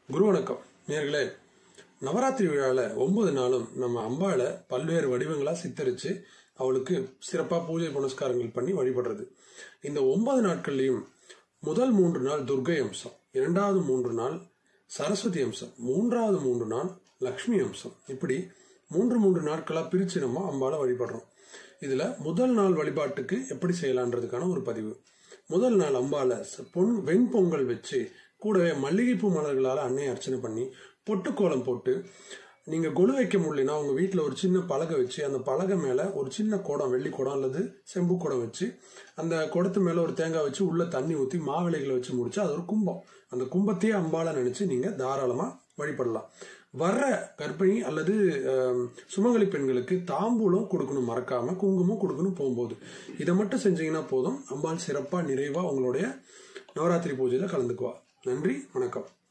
குரு வணக்கம் நேர்களே நவராத்திரி விழாவில் ஒன்பது நாளும் நம்ம அம்பாளை பல்வேறு வடிவங்களாக சித்தரித்து அவளுக்கு சிறப்பாக பூஜை புனஸ்காரங்கள் பண்ணி வழிபடுறது இந்த ஒன்பது நாட்கள்லையும் முதல் மூன்று நாள் துர்கை அம்சம் இரண்டாவது மூன்று நாள் சரஸ்வதி அம்சம் மூன்றாவது மூன்று நாள் லக்ஷ்மி அம்சம் இப்படி மூன்று மூன்று நாட்களாக பிரித்து நம்ம அம்பாளை வழிபடுறோம் இதில் முதல் நாள் வழிபாட்டுக்கு எப்படி செய்யலான்றதுக்கான ஒரு பதிவு முதல் நாள் அம்பால ச- பொன் வெண்பொங்கல் வச்சு கூடவே மல்லிகைப்பூ மலர்களால் அன்னையை அர்ச்சனை பண்ணி பொட்டுக்கோலம் போட்டு நீங்கள் கொலு வைக்க முடியலனா உங்கள் வீட்டில் ஒரு சின்ன பலகை வச்சு அந்த பலகை மேலே ஒரு சின்ன குடம் வெள்ளி குடம் அல்லது செம்பு குடம் வச்சு அந்த குடத்து மேலே ஒரு தேங்காய் வச்சு உள்ளே தண்ணி ஊற்றி மாவிளைகளை வச்சு முடிச்சு அது ஒரு கும்பம் அந்த கும்பத்தையே அம்பால நினச்சி நீங்கள் தாராளமாக வழிபடலாம் வர்ற கர்ப்பிணி அல்லது அஹ், சுமங்கலி பெண்களுக்கு தாம்பூலம் கொடுக்கணும் மறக்காம குங்குமம் கொடுக்கணும் போகும்போது இதை மட்டும் செஞ்சீங்கன்னா போதும் அம்பாள் சிறப்பாக நிறைவாக உங்களுடைய நவராத்திரி பூஜையில் கலந்துக்குவா நன்றி வணக்கம்